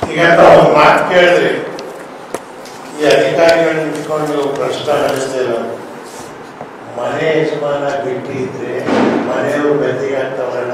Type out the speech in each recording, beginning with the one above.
ಈಗ ತಾವು ಮಾತು ಕೇಳಿದ್ರಿ ಈ ಅಧಿಕಾರಿಗಳನ್ನ ಇಟ್ಕೊಂಡು ಪ್ರಶ್ನೆ ನಡೆಸ್ತಿಲ್ಲ ಮನೆ ಯಜಮಾನ ಬಿಟ್ಟಿದ್ರೆ ಮನೆಯವರು ಬೆತ್ತಿಗೆ ಆಗ್ತಾವಣ್ಣ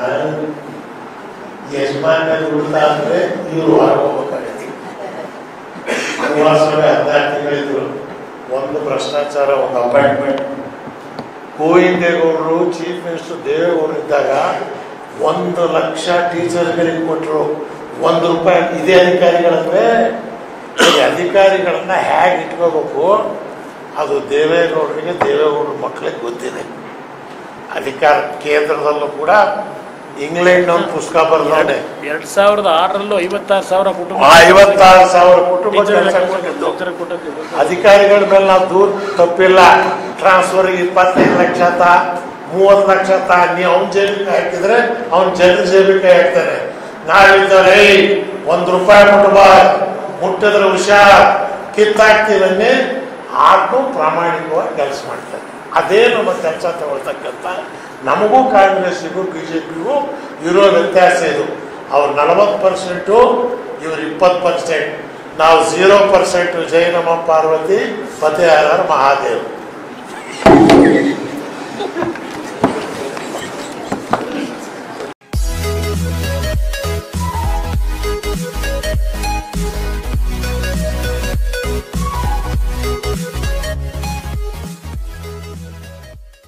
ಯಜಮಾನ ದುಡ್ತಾ ಅಂದ್ರೆ ಇವ್ರು ಹೋಗ್ಬೇಕಾಗತ್ತೆ ಕುಮಾರಸ್ವಾಮಿ ಹದಿನಾರು ತಿಂಗಳಿದ್ರು ಒಂದು ಭ್ರಷ್ಟಾಚಾರ ಒಂದು ಅಪಾಯಿಂಟ್ಮೆಂಟ್ ಗೋವಿಂದೇಗೌಡರು ಚೀಫ್ ಮಿನಿಸ್ಟರ್ ದೇವೇಗೌಡರು ಇದ್ದಾಗ ಒಂದು ಲಕ್ಷ ಟೀಚರ್ಗಳಿಗೆ ಕೊಟ್ಟರು ಒಂದು ರೂಪಾಯಿ ಇದೇ ಅಧಿಕಾರಿಗಳಂದ್ರೆ ಈ ಅಧಿಕಾರಿಗಳನ್ನ ಹೇಗೆ ಇಟ್ಕೋಬೇಕು ಅದು ದೇವೇಗೌಡರಿಗೆ ದೇವೇಗೌಡರ ಮಕ್ಕಳಿಗೆ ಗೊತ್ತಿದೆ ಅಧಿಕಾರ ಕೇಂದ್ರದಲ್ಲೂ ಕೂಡ ಇಂಗ್ಲೆಂಡ್ ಒಂದು ಪುಸ್ತಕ ಬರೆದಾನೆ ಎರಡ್ ಸಾವಿರದ ಆರರಲ್ಲೂ ಐವತ್ತಾರು ಸಾವಿರ ಕುಟುಂಬ ಐವತ್ತಾರು ಸಾವಿರ ಕುಟುಂಬ ಟೀಚರ್ ಕೆಲಸ ಕೊಟ್ಟಿದ್ದು ಟೀಚರ್ ಕೊಟ್ಟದ್ದು. ಅಧಿಕಾರಿಗಳ ಮೇಲೆ ನಾವು ದೂರ ತಪ್ಪಿಲ್ಲ ಟ್ರಾನ್ಸ್ಫರ್ ಇಪ್ಪತ್ತೈದು ಲಕ್ಷ ತಾ ಮೂವತ್ತು ಲಕ್ಷ ತಾ ನೀವು ಅವ್ನ ಜೇಬಿಗೆ ಹಾಕಿದ್ರೆ ಅವ್ನ ಜನರ ಜೇಬಿಗೆ ಹಾಕ್ತಾನೆ ನಾವಿದ್ದಾರೆ ಒಂದು ರೂಪಾಯಿ ಮುಟ್ಟಬ ಮುಟ್ಟಿದ್ರೆ ಹುಷಾರ್ ಕಿತ್ತಾಕ್ತೀವನ್ನೇ ಆದ್ರೂ ಪ್ರಾಮಾಣಿಕವಾಗಿ ಕೆಲಸ ಮಾಡ್ತಾರೆ ಅದೇ ನಮ್ಮ ಕೆಲಸ ತಗೊಳ್ತಕ್ಕಂಥ ನಮಗೂ ಕಾಂಗ್ರೆಸ್ಸಿಗೂ ಬಿ ಜೆ ಪಿಗೂ ಇರೋ ವ್ಯತ್ಯಾಸ ಇದು ಅವ್ರು ನಲವತ್ತು ಪರ್ಸೆಂಟು ಇವ್ರು ಇಪ್ಪತ್ತು ಪರ್ಸೆಂಟ್ ನಾವು ಝೀರೋ ಪರ್ಸೆಂಟ್ ಜೈನಮ್ಮ ಪಾರ್ವತಿ ಫತೇಹಾರ ಮಹಾದೇವ್